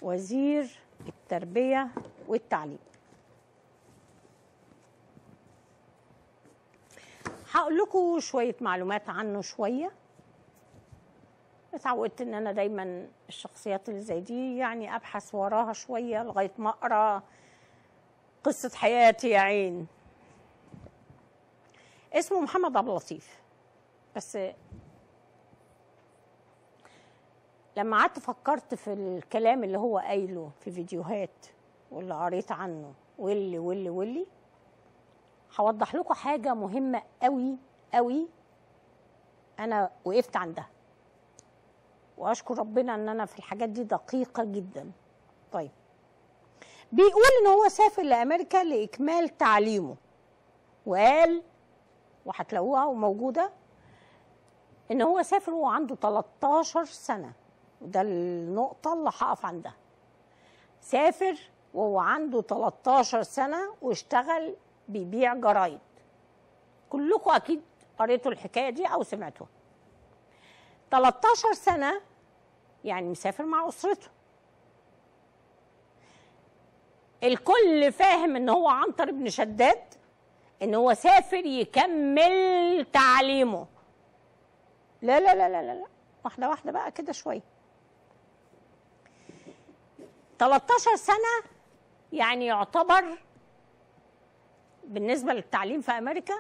وزير التربية والتعليم هقول لكم شوية معلومات عنه شوية اتعودت ان انا دايما الشخصيات اللي زي دي يعني ابحث وراها شوية لغاية ما اقرا قصة حياتي يا عين اسمه محمد عبد اللطيف بس لما قعدت فكرت في الكلام اللي هو قايله في فيديوهات واللي قريت عنه واللي واللي واللي هوضح لكم حاجه مهمه قوي قوي انا وقفت عندها واشكر ربنا ان انا في الحاجات دي دقيقه جدا طيب بيقول ان هو سافر لامريكا لاكمال تعليمه وقال وهتلاقوها وموجوده ان هو سافر وهو عنده 13 سنه وده النقطه اللي هقف عندها سافر وهو عنده 13 سنه واشتغل بيبيع جرايد كلكم اكيد قريتوا الحكايه دي او سمعتوها 13 سنه يعني مسافر مع اسرته الكل فاهم ان هو عنتر بن شداد ان هو سافر يكمل تعليمه لا لا لا لا لا, لا. واحده واحده بقى كده شويه 13 سنه يعني يعتبر بالنسبه للتعليم في امريكا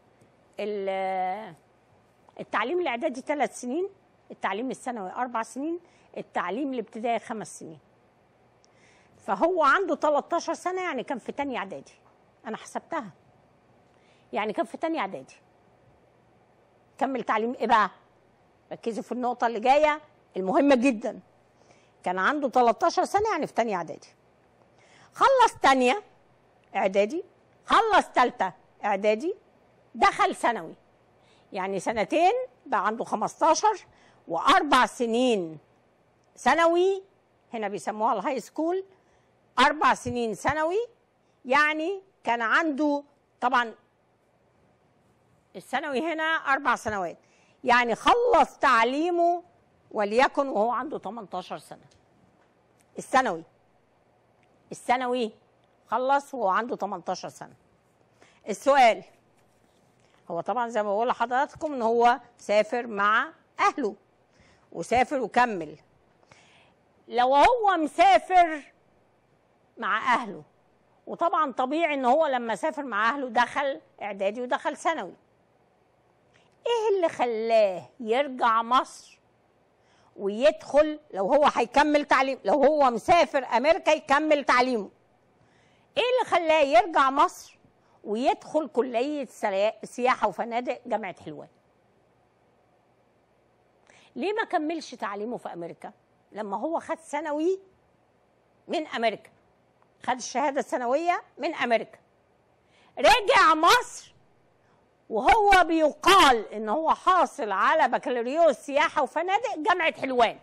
التعليم الاعدادي ثلاث سنين التعليم الثانوي اربع سنين التعليم الابتدائي خمس سنين فهو عنده 13 سنه يعني كان في تانية اعدادي انا حسبتها يعني كان في تانية اعدادي كمل تعليم ايه بقى ركزوا في النقطه اللي جايه المهمه جدا كان عنده 13 سنه يعني في تانية اعدادي خلص تانية اعدادي خلص تالتة اعدادي دخل ثانوي يعني سنتين بقى عنده 15 واربع سنين ثانوي هنا بيسموها الهاي سكول اربع سنين ثانوي يعني كان عنده طبعا الثانوي هنا اربع سنوات يعني خلص تعليمه وليكن وهو عنده 18 سنه الثانوي الثانوي خلص وهو عنده 18 سنه السؤال هو طبعا زي ما بقول لحضراتكم ان هو سافر مع اهله وسافر وكمل لو هو مسافر مع اهله وطبعا طبيعي ان هو لما سافر مع اهله دخل اعدادي ودخل ثانوي ايه اللي خلاه يرجع مصر ويدخل لو هو هيكمل تعليم لو هو مسافر امريكا يكمل تعليمه ايه اللي خلاه يرجع مصر ويدخل كليه سياحه وفنادق جامعه حلوان ليه ما كملش تعليمه في امريكا لما هو خد ثانوي من امريكا خد الشهاده الثانويه من امريكا رجع مصر وهو بيقال ان هو حاصل على بكالوريوس سياحه وفنادق جامعه حلوان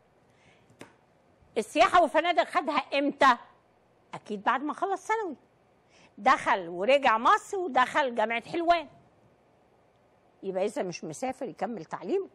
السياحه والفنادق خدها امتى اكيد بعد ما خلص ثانوي دخل ورجع مصر ودخل جامعه حلوان يبقى اذا مش مسافر يكمل تعليمه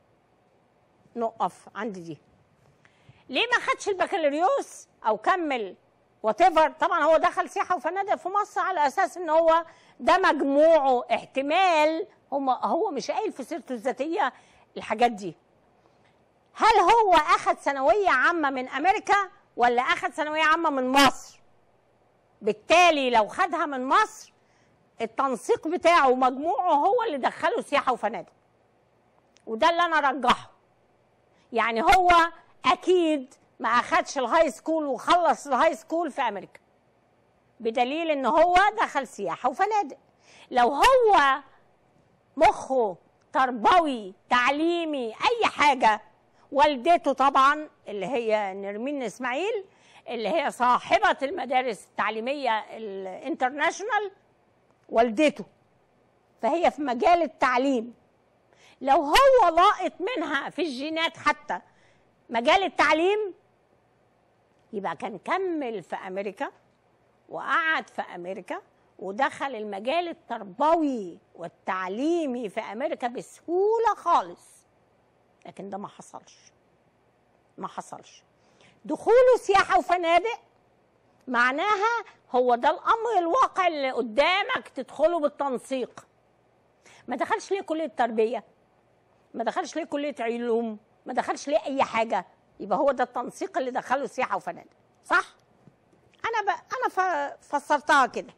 نقف عند دي ليه ما خدش البكالوريوس او كمل وات طبعا هو دخل سياحه وفنادق في مصر على اساس ان هو ده مجموعه احتمال هم هو مش قايل في سيرته الذاتيه الحاجات دي هل هو اخذ ثانويه عامه من امريكا ولا اخذ ثانويه عامه من مصر بالتالي لو خدها من مصر التنسيق بتاعه ومجموعه هو اللي دخله سياحه وفنادق وده اللي انا رجحه يعني هو اكيد ما اخدش الهاي سكول وخلص الهاي سكول في امريكا بدليل ان هو دخل سياحه وفنادق لو هو مخه تربوي تعليمي اي حاجه والدته طبعا اللي هي نرمين اسماعيل اللي هي صاحبه المدارس التعليميه الانترناشونال والدته فهي في مجال التعليم لو هو لاقط منها في الجينات حتى مجال التعليم يبقى كان كمل في امريكا وقعد في امريكا ودخل المجال التربوي والتعليمي في امريكا بسهوله خالص لكن ده ما حصلش ما حصلش دخوله سياحه وفنادق معناها هو ده الامر الواقع اللي قدامك تدخله بالتنسيق ما دخلش ليه كليه تربيه ما دخلش ليه كليه علوم ما دخلش ليه اي حاجه يبقى هو ده التنسيق اللي دخله سياحه وفنادق صح انا ب... انا ف... فسرتها كده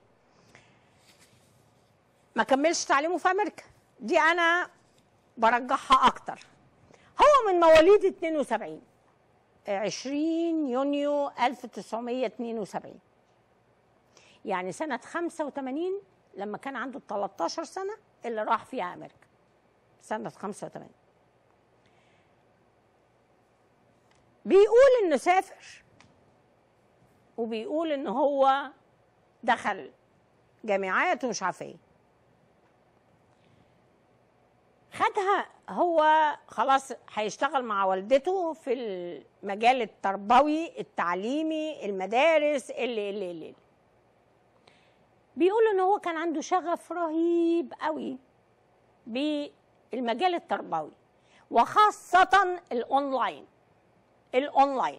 ما كملش تعليمه في امريكا دي انا برجحها اكتر هو من مواليد 72 20 يونيو 1972 يعني سنة 85 لما كان عنده 13 سنة اللي راح فيها أمريكا سنة 85 بيقول إنه سافر وبيقول إن هو دخل جامعات ومش عارف ايه خدها هو خلاص هيشتغل مع والدته في المجال التربوي التعليمي المدارس اللي اللي اللي بيقول ان هو كان عنده شغف رهيب قوي بالمجال التربوي وخاصة الاونلاين الاونلاين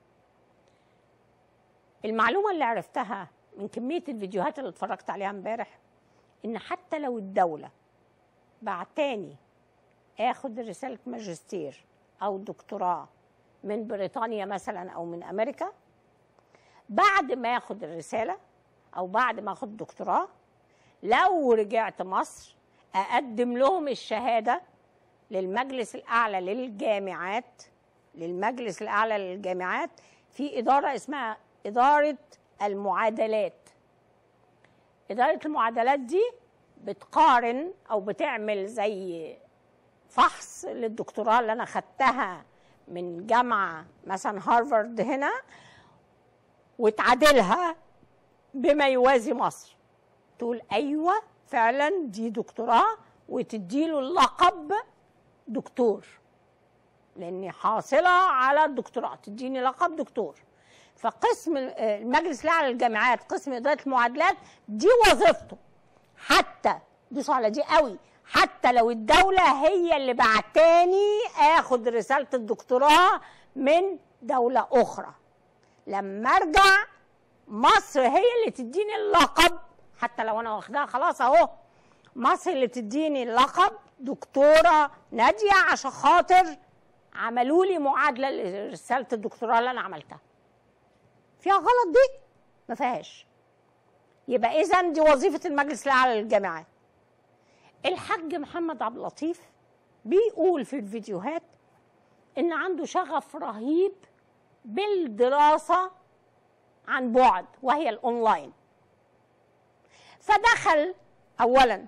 المعلومة اللي عرفتها من كمية الفيديوهات اللي اتفرجت عليها امبارح ان حتى لو الدولة بعتاني اخد رسالة ماجستير او دكتوراه من بريطانيا مثلا او من امريكا بعد ما اخد الرسالة او بعد ما اخد دكتوراه لو رجعت مصر اقدم لهم الشهادة للمجلس الاعلى للجامعات للمجلس الاعلى للجامعات في ادارة اسمها ادارة المعادلات ادارة المعادلات دي بتقارن او بتعمل زي فحص للدكتوراه اللي انا خدتها من جامعه مثلا هارفارد هنا وتعادلها بما يوازي مصر تقول ايوه فعلا دي دكتوراه وتديله اللقب دكتور لاني حاصله على الدكتوراه تديني لقب دكتور فقسم المجلس الاعلى للجامعات قسم اداره المعادلات دي وظيفته حتى دوسوا على دي قوي حتى لو الدولة هي اللي بعتاني اخد رسالة الدكتوراه من دولة اخرى لما ارجع مصر هي اللي تديني اللقب حتى لو انا واخداها خلاص اهو مصر اللي تديني اللقب دكتورة نادية عشان خاطر عملوا لي معادلة لرسالة الدكتوراه اللي انا عملتها فيها غلط دي ما فيهاش يبقى اذا دي وظيفة المجلس الاعلى للجامعات الحاج محمد عبد اللطيف بيقول في الفيديوهات ان عنده شغف رهيب بالدراسه عن بعد وهي الاونلاين فدخل اولا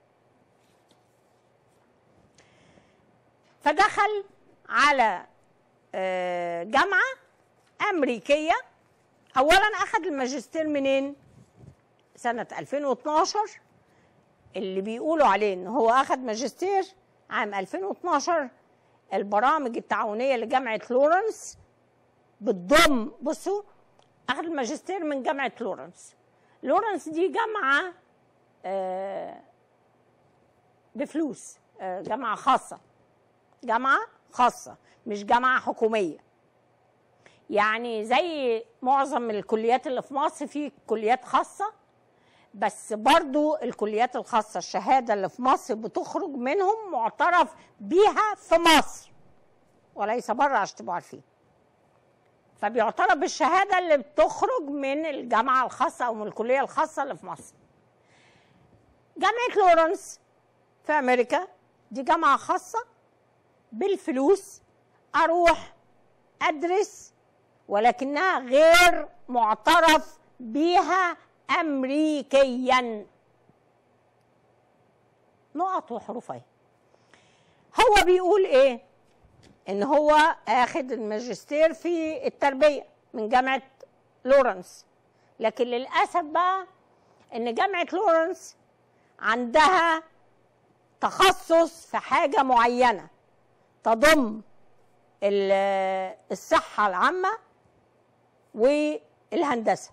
فدخل على جامعه امريكيه اولا اخذ الماجستير منين سنه 2012 اللي بيقولوا عليه ان هو اخذ ماجستير عام 2012 البرامج التعاونيه لجامعه لورنس بتضم بصوا اخذ الماجستير من جامعه لورنس لورنس دي جامعه آه بفلوس آه جامعه خاصه جامعه خاصه مش جامعه حكوميه يعني زي معظم الكليات اللي في مصر في كليات خاصه بس برضو الكليات الخاصة الشهادة اللي في مصر بتخرج منهم معترف بيها في مصر وليس بره عشان تبقوا عارفين فبيعترف بالشهادة اللي بتخرج من الجامعة الخاصة أو من الكلية الخاصة اللي في مصر جامعة لورنس في أمريكا دي جامعة خاصة بالفلوس أروح أدرس ولكنها غير معترف بيها امريكيا نقط وحروف اهي هو بيقول ايه ان هو اخد الماجستير في التربيه من جامعه لورنس لكن للاسف بقى ان جامعه لورنس عندها تخصص في حاجه معينه تضم الصحه العامه والهندسه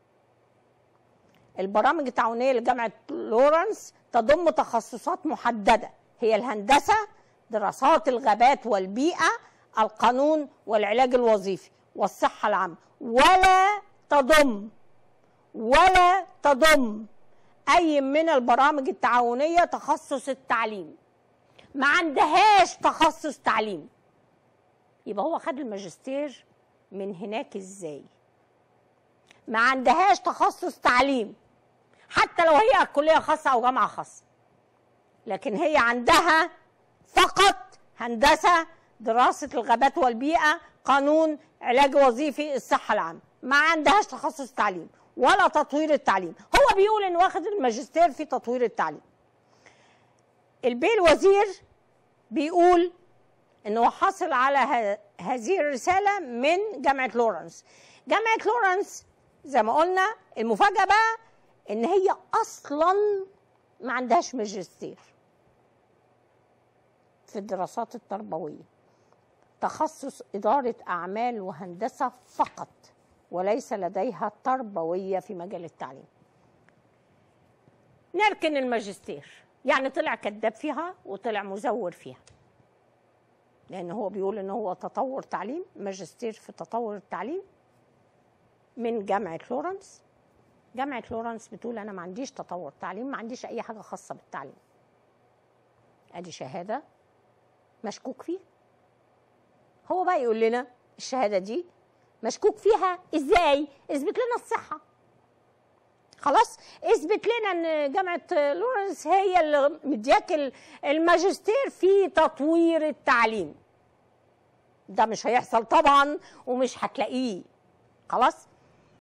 البرامج التعاونيه لجامعه لورنس تضم تخصصات محدده هي الهندسه دراسات الغابات والبيئه القانون والعلاج الوظيفي والصحة العامة ولا تضم ولا تضم أي من البرامج التعاونية تخصص التعليم ما عندهاش تخصص تعليم يبقى هو خد الماجستير من هناك ازاي ما عندهاش تخصص تعليم حتى لو هي كلية خاصة أو جامعة خاصة لكن هي عندها فقط هندسة دراسة الغابات والبيئة قانون علاج وظيفي الصحة العامة ما عندهاش تخصص تعليم ولا تطوير التعليم هو بيقول انه واخد الماجستير في تطوير التعليم البيه الوزير بيقول انه حاصل على ه- هذه الرساله من جامعه لورنس جامعه لورنس زي ما قلنا المفاجاه بقى ان هي اصلا ما عندهاش ماجستير في الدراسات التربويه تخصص اداره اعمال وهندسه فقط وليس لديها تربويه في مجال التعليم نركن الماجستير يعني طلع كذاب فيها وطلع مزور فيها لان هو بيقول ان هو تطور تعليم ماجستير في تطور التعليم من جامعه لورنس جامعه لورنس بتقول انا ما عنديش تطور تعليم ما عنديش اي حاجه خاصه بالتعليم ادي شهاده مشكوك فيها هو بقى يقول لنا الشهاده دي مشكوك فيها ازاي اثبت لنا الصحه خلاص اثبت لنا ان جامعه لورنس هي اللي مدياك ال- الماجستير في تطوير التعليم ده مش هيحصل طبعا ومش هتلاقيه خلاص